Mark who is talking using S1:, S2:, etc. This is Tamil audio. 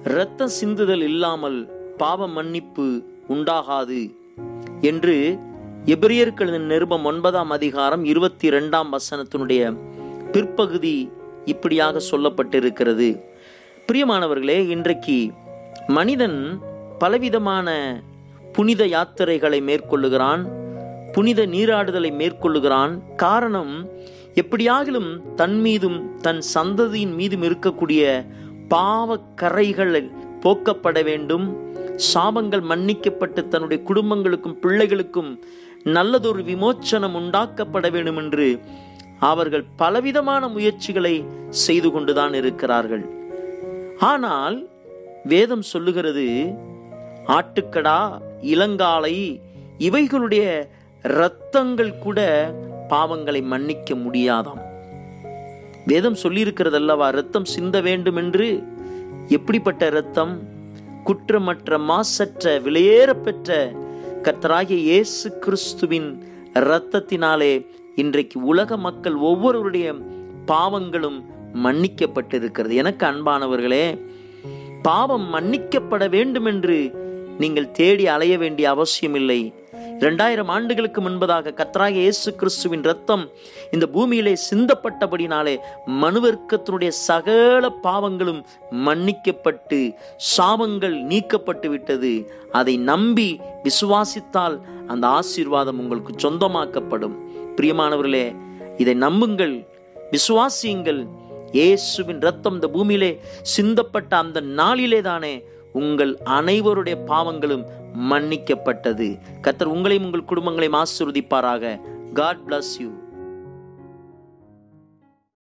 S1: இரத்த சிந்துதல் இல்லாமல் பாவ மன்னிப்பு உண்டாகாது என்று எபிரியர்கள் நிருபம் ஒன்பதாம் அதிகாரம் இருபத்தி இரண்டாம் வசனத்தினுடைய பிற்பகுதி இப்படியாக சொல்லப்பட்டிருக்கிறது பிரியமானவர்களே இன்றைக்கு மனிதன் பலவிதமான புனித யாத்திரைகளை மேற்கொள்ளுகிறான் புனித நீராடுதலை மேற்கொள்ளுகிறான் காரணம் எப்படியாகிலும் தன் மீதும் தன் சந்ததியின் மீதும் இருக்கக்கூடிய பாவ கரைகள் போக்கப்பட வேண்டும் சாபங்கள் மன்னிக்கப்பட்டு தன்னுடைய குடும்பங்களுக்கும் பிள்ளைகளுக்கும் நல்லதொரு விமோச்சனம் உண்டாக்கப்பட வேண்டும் என்று அவர்கள் பலவிதமான முயற்சிகளை செய்து கொண்டுதான் இருக்கிறார்கள் ஆனால் வேதம் சொல்லுகிறது ஆட்டுக்கடா இளங்காலை இவைகளுடைய இரத்தங்கள் கூட பாவங்களை மன்னிக்க முடியாதாம் வேதம் சொல்லியிருக்கிறது அல்லவா இரத்தம் சிந்த வேண்டும் என்று எப்படிப்பட்ட இரத்தம் குற்றமற்ற மாசற்ற விலையேற பெற்ற கர்த்தராகிய இயேசு கிறிஸ்துவின் இரத்தத்தினாலே இன்றைக்கு உலக மக்கள் ஒவ்வொருவருடைய பாவங்களும் மன்னிக்கப்பட்டிருக்கிறது எனக்கு அன்பானவர்களே பாவம் மன்னிக்கப்பட வேண்டும் என்று நீங்கள் தேடி அலைய வேண்டிய அவசியமில்லை இரண்டாயிரம் ஆண்டுகளுக்கு முன்பதாக கத்ராக இயேசு கிறிஸ்துவின் ரத்தம் இந்த பூமியிலே சிந்தப்பட்டபடினாலே மனுவர்க்கத்தினுடைய சகல பாவங்களும் மன்னிக்கப்பட்டு சாபங்கள் நீக்கப்பட்டு விட்டது அதை நம்பி விசுவாசித்தால் அந்த ஆசீர்வாதம் உங்களுக்கு சொந்தமாக்கப்படும் பிரியமானவர்களே இதை நம்புங்கள் விசுவாசியுங்கள் இயேசுவின் ரத்தம் இந்த பூமியிலே சிந்தப்பட்ட அந்த நாளிலே தானே உங்கள் அனைவருடைய பாவங்களும் மன்னிக்கப்பட்டது கத்தர் உங்களையும் உங்கள் குடும்பங்களையும் ஆசீர்வதிப்பாராக காட் bless யூ